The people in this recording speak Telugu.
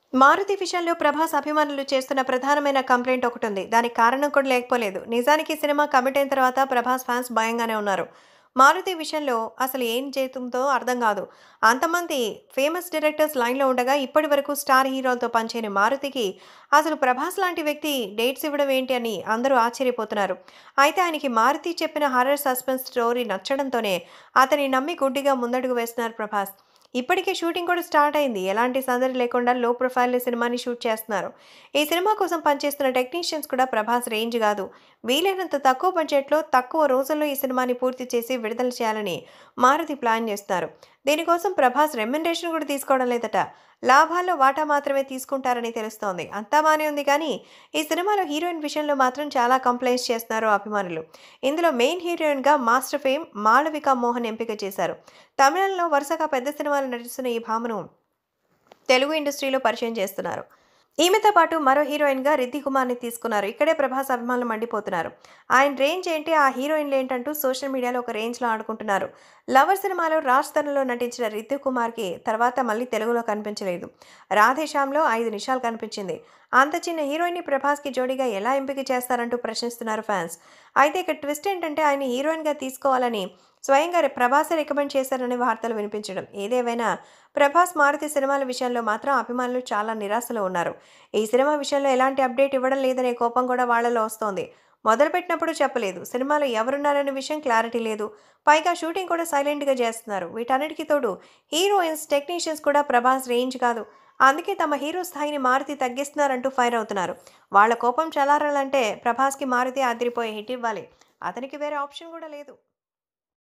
మారుతి విషయంలో ప్రభాస్ అభిమానులు చేస్తున్న ప్రధానమైన కంప్లైంట్ ఒకటి ఉంది దానికి కారణం కూడా లేకపోలేదు నిజానికి ఈ సినిమా కమిట్ అయిన తర్వాత ప్రభాస్ ఫ్యాన్స్ భయంగానే ఉన్నారు మారుతి విషయంలో అసలు ఏం చేతుందో అర్థం కాదు అంతమంది ఫేమస్ డైరెక్టర్స్ లైన్లో ఉండగా ఇప్పటి వరకు స్టార్ హీరోలతో పనిచేయని మారుతికి అసలు ప్రభాస్ లాంటి వ్యక్తి డేట్స్ ఇవ్వడం ఏంటి అని అందరూ ఆశ్చర్యపోతున్నారు అయితే ఆయనకి మారుతి చెప్పిన హారర్ సస్పెన్స్ స్టోరీ నచ్చడంతోనే అతని నమ్మి గుడ్డిగా ముందడుగు వేస్తున్నారు ప్రభాస్ ఇప్పటికే షూటింగ్ కూడా స్టార్ట్ అయింది ఎలాంటి సందడి లేకుండా లో ప్రొఫైల్ సినిమాని షూట్ చేస్తున్నారు ఈ సినిమా కోసం పనిచేస్తున్న టెక్నీషియన్స్ కూడా ప్రభాస్ రేంజ్ కాదు వీలైనంత తక్కువ బడ్జెట్లో తక్కువ రోజుల్లో ఈ సినిమాని పూర్తి చేసి విడుదల చేయాలని మారుతి ప్లాన్ చేస్తున్నారు దీనికోసం ప్రభాస్ రెమ్యునరేషన్ కూడా తీసుకోవడం లేదట లాభాల్లో వాటా మాత్రమే తీసుకుంటారని తెలుస్తోంది అంతా బానే ఉంది కానీ ఈ సినిమాలో హీరోయిన్ విషయంలో మాత్రం చాలా కంప్లైంట్స్ చేస్తున్నారు అభిమానులు ఇందులో మెయిన్ హీరోయిన్గా మాస్టర్ ఫేమ్ మాళవిక మోహన్ ఎంపిక చేశారు తమిళంలో వరుసగా పెద్ద సినిమాలు నటిస్తున్న ఈ భామను తెలుగు ఇండస్ట్రీలో పరిచయం చేస్తున్నారు ఈమెతో పాటు మరో హీరోయిన్గా రిద్ధి కుమార్ని తీసుకున్నారు ఇక్కడే ప్రభాస్ అభిమానులు మండిపోతున్నారు ఆయన రేంజ్ ఏంటి ఆ హీరోయిన్లు ఏంటంటూ సోషల్ మీడియాలో ఒక రేంజ్లో ఆడుకుంటున్నారు లవర్ సినిమాలో రాజ్ తరుణ్లో నటించిన రిద్ధి కుమార్కి తర్వాత మళ్ళీ తెలుగులో కనిపించలేదు రాధేశ్యామ్లో ఐదు నిమిషాలు కనిపించింది అంత చిన్న హీరోయిన్ని ప్రభాస్కి జోడీగా ఎలా ఎంపిక చేస్తారంటూ ప్రశ్నిస్తున్నారు ఫ్యాన్స్ అయితే ఇక్కడ ట్విస్ట్ ఏంటంటే ఆయన హీరోయిన్గా తీసుకోవాలని స్వయంగా ప్రభాసే రికమెండ్ చేశారనే వార్తలు వినిపించడం ఏదేమైనా ప్రభాస్ మారుతి సినిమాల విషయంలో మాత్రం అభిమానులు చాలా నిరాశలో ఉన్నారు ఈ సినిమా విషయంలో ఎలాంటి అప్డేట్ ఇవ్వడం లేదనే కోపం కూడా వాళ్లలో వస్తోంది మొదలుపెట్టినప్పుడు చెప్పలేదు సినిమాలో ఎవరున్నారనే విషయం క్లారిటీ లేదు పైగా షూటింగ్ కూడా సైలెంట్గా చేస్తున్నారు వీటన్నిటికీ తోడు హీరోయిన్స్ టెక్నీషియన్స్ కూడా ప్రభాస్ రేంజ్ కాదు అందుకే తమ హీరో స్థాయిని మారుతి తగ్గిస్తున్నారంటూ ఫైర్ అవుతున్నారు వాళ్ళ కోపం చలారాలంటే ప్రభాస్కి మారుతి అదిరిపోయే హిట్ ఇవ్వాలి అతనికి వేరే ఆప్షన్ కూడా లేదు